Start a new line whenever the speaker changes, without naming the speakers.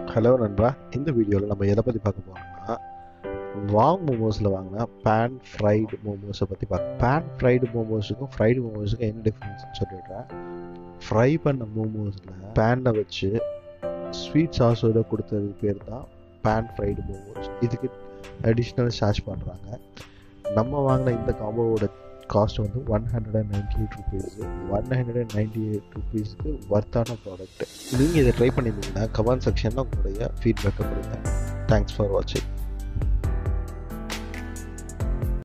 hello நண்பா இந்த வீடியோவில் நம்ம எதை பற்றி பார்க்க போகிறோம்னா வாங் மோமோஸில் வாங்கினா பேன் ஃப்ரைடு மோமோஸை பற்றி பார்க்க பேன் ஃப்ரைடு மோமோஸுக்கும் ஃப்ரைடு மோமோஸுக்கும் என்ன டிஃப்ரென்ஸ்னு சொல்லிடுறேன் ஃப்ரை பண்ண மோமோஸில் பேனில் வச்சு ஸ்வீட் சாஸோட கொடுத்தது பேர் தான் பேன் ஃப்ரைடு மோமோஸ் இதுக்கு அடிஷ்னல் சார்ஜ் பண்ணுறாங்க நம்ம வாங்கின இந்த காம்போவோட காஸ்ட் வந்து one hundred and ninety eight rupees one hundred and ninety eight ருபீஸ்க்கு ஒர்த்தான ப்ராடக்ட் நீங்கள் இதை ட்ரை பண்ணியிருந்தீங்கன்னா கமெண்ட் செக்ஷனில் உங்களுடைய ஃபீட்பேக்கை கொடுங்க தேங்க்ஸ் ஃபார் வாட்சிங்